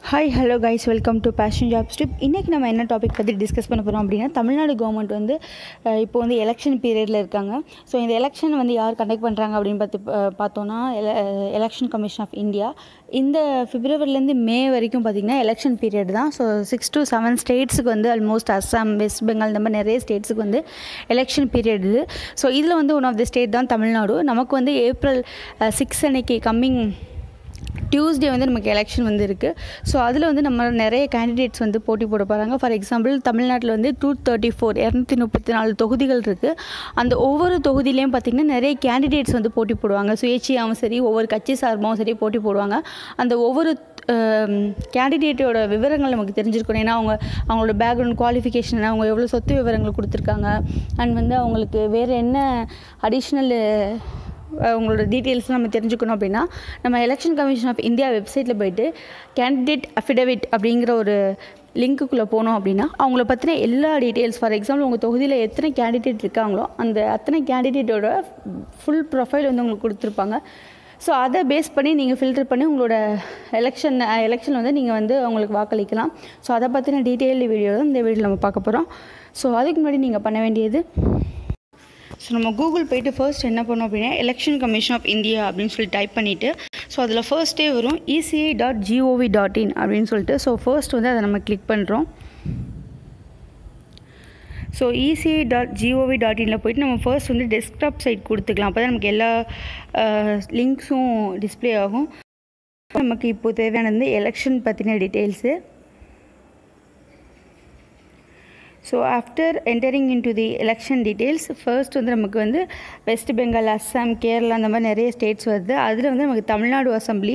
hi hello guys welcome to passion job ஸ்டிப் இன்றைக்கி நம்ம என்ன டாபிக் பற்றி டிஸ்கஸ் பண்ண போகிறோம் அப்படின்னா தமிழ்நாடு கவர்மெண்ட் வந்து அஹ், இப்போ வந்து எலெக்ஷன் பீரியடில் இருக்காங்க ஸோ இந்த எலெக்ஷன் வந்து யார் கண்டக்ட் பண்ணுறாங்க அப்படின்னு பார்த்து அஹ், பார்த்தோன்னா எலெக்ஷன் கமிஷன் ஆஃப் இந்தியா இந்த பிப்ரவரிலேருந்து மே வரைக்கும் பார்த்திங்கன்னா எலெக்ஷன் பீரியட் தான் ஸோ சிக்ஸ் to செவன் ஸ்டேட்ஸுக்கு வந்து ஆல்மோஸ்ட் அஸ்ஸாம் வெஸ்ட் பெங்கால் இந்த மாதிரி நிறைய ஸ்டேட்ஸுக்கு வந்து எலெக்ஷன் பீரியட் இது ஸோ இதில் வந்து ஒன் ஆஃப் த ஸ்டேட் தான் தமிழ்நாடு நமக்கு வந்து ஏப்ரல் சிக்ஸ் அன்னைக்கு கம்மிங் டியூஸ்டே வந்து நமக்கு எலெக்ஷன் வந்து இருக்குது ஸோ அதில் வந்து நம்ம நிறைய கேண்டிடேட்ஸ் வந்து போட்டி போட போகிறாங்க ஃபார் எக்ஸாம்பிள் தமிழ்நாட்டில் வந்து டூ தேர்ட்டி ஃபோர் இரநூத்தி முப்பத்தி நாலு தொகுதிகள் இருக்குது அந்த ஒவ்வொரு தொகுதியிலையும் பார்த்திங்கன்னா நிறைய கேண்டிடேட்ஸ் வந்து போட்டி போடுவாங்க சுயேட்சையாகவும் சரி ஒவ்வொரு கட்சி சார்பாகவும் சரி போட்டி போடுவாங்க அந்த ஒவ்வொரு கேண்டிடேட்டோட விவரங்கள் நமக்கு தெரிஞ்சிருக்கணும் ஏன்னா அவங்க அவங்களோட பேக்ரவுண்ட் குவாலிஃபிகேஷன் அவங்க எவ்வளோ சொத்து விவரங்கள் கொடுத்துருக்காங்க அண்ட் வந்து அவங்களுக்கு வேறு என்ன அடிஷ்னல் உங்களோட டீட்டெயில்ஸ் நம்ம தெரிஞ்சுக்கணும் அப்படின்னா நம்ம எலெக்ஷன் கமிஷன் ஆஃப் இந்தியா வெப்சைட்டில் போயிட்டு கேண்டிடேட் அஃபிடவிட் அப்படிங்கிற ஒரு லிங்க்குள்ளே போனோம் அப்படின்னா அவங்கள பற்றின எல்லா டீட்டெயில்ஸ் ஃபார் எக்ஸாம்பிள் உங்கள் தொகுதியில் எத்தனை கேண்டிடேட் இருக்காங்களோ அந்த அத்தனை கேண்டிடேட்டோட ஃபுல் ப்ரொஃபைல் வந்து உங்களுக்கு கொடுத்துருப்பாங்க ஸோ அதை பேஸ் பண்ணி நீங்கள் ஃபில்டர் பண்ணி உங்களோட எலெக்ஷன் எலெக்ஷன் வந்து நீங்கள் வந்து அவங்களுக்கு வாக்களிக்கலாம் ஸோ அதை பற்றின டீட்டெயில் வீடியோ தான் இந்த வீடியோவில் நம்ம பார்க்க போகிறோம் ஸோ அதுக்கு முன்னாடி நீங்கள் பண்ண வேண்டியது ஸோ நம்ம கூகுள் போயிட்டு ஃபர்ஸ்ட் என்ன பண்ணோம் அப்படின்னா எலெக்ஷன் கமிஷன் ஆஃப் இந்தியா அப்படின்னு சொல்லி டைப் பண்ணிவிட்டு ஸோ அதில் ஃபர்ஸ்ட்டே வரும் ECI dot gov dot in அப்படின்னு சொல்லிட்டு ஸோ ஃபர்ஸ்ட் வந்து அதை நம்ம கிளிக் பண்ணுறோம் so ECI dot gov dot இனில் போயிட்டு நம்ம ஃபர்ஸ்ட் வந்து டெஸ்க்டாப் சைட் கொடுத்துக்கலாம் அப்போ தான் நமக்கு எல்லா லிங்க்ஸும் டிஸ்ப்ளே ஆகும் நமக்கு இப்போ தேவையானது எலெக்ஷன் பற்றின details so after entering in to the election details first வந்து நமக்கு வந்து வெஸ்ட் பெங்கால் அஸ்ஸாம் கேரளா அந்த மாதிரி நிறைய ஸ்டேட்ஸ் வருது அதில் வந்து நமக்கு தமிழ்நாடு அசம்பிளி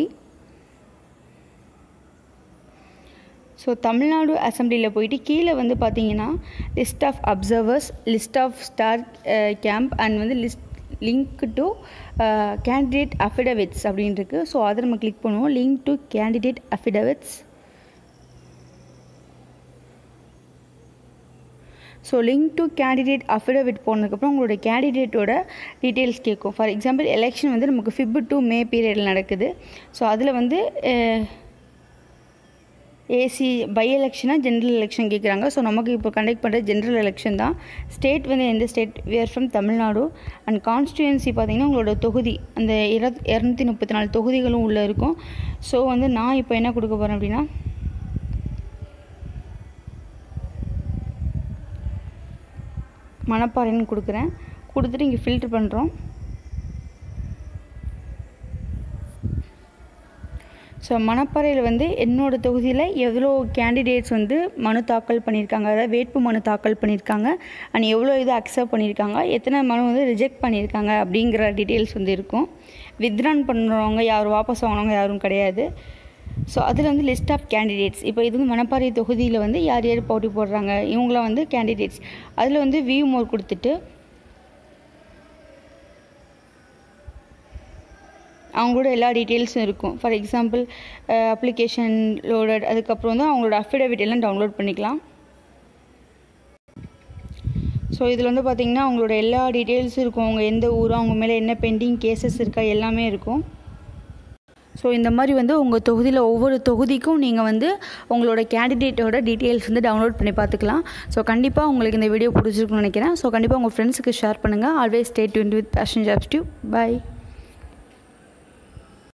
ஸோ தமிழ்நாடு அசம்பிளியில் போயிட்டு கீழே வந்து பார்த்தீங்கன்னா list of observers list of star camp and வந்து list link to candidate affidavits அப்படின்னு இருக்கு ஸோ அதை நம்ம கிளிக் பண்ணுவோம் link to candidate affidavits so link to candidate affidavit போனதுக்கப்புறம் உங்களோட கேண்டிடேட்டோட டீட்டெயில்ஸ் கேட்கும் ஃபார் எக்ஸாம்பிள் எலெக்ஷன் வந்து நமக்கு ஃபிப் டு மே பீரியடில் நடக்குது ஸோ அதில் வந்து ஏசி பை எலெக்ஷனாக ஜென்ரல் எலெக்ஷன் கேட்குறாங்க ஸோ நமக்கு இப்போ கண்டக்ட் பண்ணுற ஜென்ரல் எலெக்ஷன் தான் ஸ்டேட் வந்து எந்த state we're from Tamil Nadu and constituency பார்த்திங்கன்னா உங்களோட தொகுதி அந்த இருபத் இரநூத்தி முப்பத்தி நாலு தொகுதிகளும் உள்ளே இருக்கும் ஸோ வந்து நான் இப்போ என்ன கொடுக்க போகிறேன் அப்படின்னா மணப்பாறைன்னு கொடுக்குறேன் கொடுத்துட்டு இங்கே ஃபில்டர் பண்ணுறோம் ஸோ மணப்பாறையில் வந்து என்னோட தொகுதியில் எவ்வளோ கேண்டிடேட்ஸ் வந்து மனு தாக்கல் பண்ணியிருக்காங்க அதாவது வேட்பு மனு தாக்கல் பண்ணியிருக்காங்க அண்ட் எவ்வளோ இது அக்செப்ட் பண்ணியிருக்காங்க எத்தனை மனு வந்து ரிஜெக்ட் பண்ணியிருக்காங்க அப்படிங்கிற டீட்டெயில்ஸ் வந்து இருக்கும் வித்ரான் பண்ணுறவங்க யாரும் வாபஸ் வாங்கினவங்க யாரும் கிடையாது ஸோ அதில் வந்து லிஸ்ட் ஆஃப் கேண்டிடேட்ஸ் இப்போ இது வந்து மணப்பாறை தொகுதியில் வந்து யார் யார் போட்டி போடுறாங்க இவங்களாம் வந்து கேண்டிடேட்ஸ் அதில் வந்து வியூ மோர் கொடுத்துட்டு அவங்களோட எல்லா டீட்டெயில்ஸும் இருக்கும் ஃபார் எக்ஸாம்பிள் அப்ளிகேஷன் லோடட் அதுக்கப்புறம் வந்து அவங்களோட அஃபிடவிட் எல்லாம் டவுன்லோட் பண்ணிக்கலாம் ஸோ இதில் வந்து பார்த்திங்கன்னா அவங்களோட எல்லா டீட்டெயில்ஸும் இருக்கும் அவங்க எந்த ஊரும் அவங்க மேலே என்ன பெண்டிங் கேசஸ் இருக்கா எல்லாமே இருக்கும் ஸோ இந்த மாதிரி வந்து உங்கள் தொகுதியில் ஒவ்வொரு தொகுதிக்கும் நீங்கள் வந்து உங்களோட கேண்டிடேட்டோட டீட்டெயில்ஸ் வந்து டவுன்லோட் பண்ணி பார்த்துக்கலாம் ஸோ கண்டிப்பாக உங்களுக்கு இந்த வீடியோ பிடிச்சிருக்குன்னு நினைக்கிறேன் ஸோ கண்டிப்பாக உங்கள் ஃப்ரெண்ட்ஸுக்கு ஷேர் பண்ணுங்கள் always stay tune with passion jobs டியூ பை